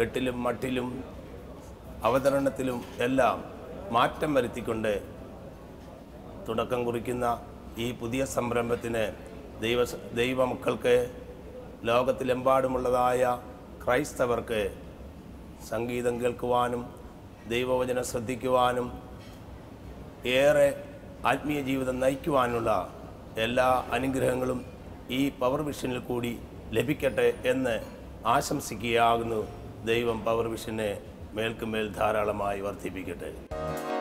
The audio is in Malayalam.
കെട്ടിലും മട്ടിലും അവതരണത്തിലും എല്ലാം മാറ്റം വരുത്തിക്കൊണ്ട് തുടക്കം കുറിക്കുന്ന ഈ പുതിയ സംരംഭത്തിന് ദൈവ ദൈവമക്കൾക്ക് ലോകത്തിലെമ്പാടുമുള്ളതായ ക്രൈസ്തവർക്ക് സംഗീതം കേൾക്കുവാനും ദൈവവചനം ശ്രദ്ധിക്കുവാനും ഏറെ ആത്മീയ ജീവിതം നയിക്കുവാനുള്ള എല്ലാ അനുഗ്രഹങ്ങളും ഈ പവർ വിഷനിൽ കൂടി ലഭിക്കട്ടെ എന്ന് ആശംസിക്കുകയാകുന്നു ദൈവം പവർ വിഷനെ മേൽക്കുമേൽ ധാരാളമായി വർദ്ധിപ്പിക്കട്ടെ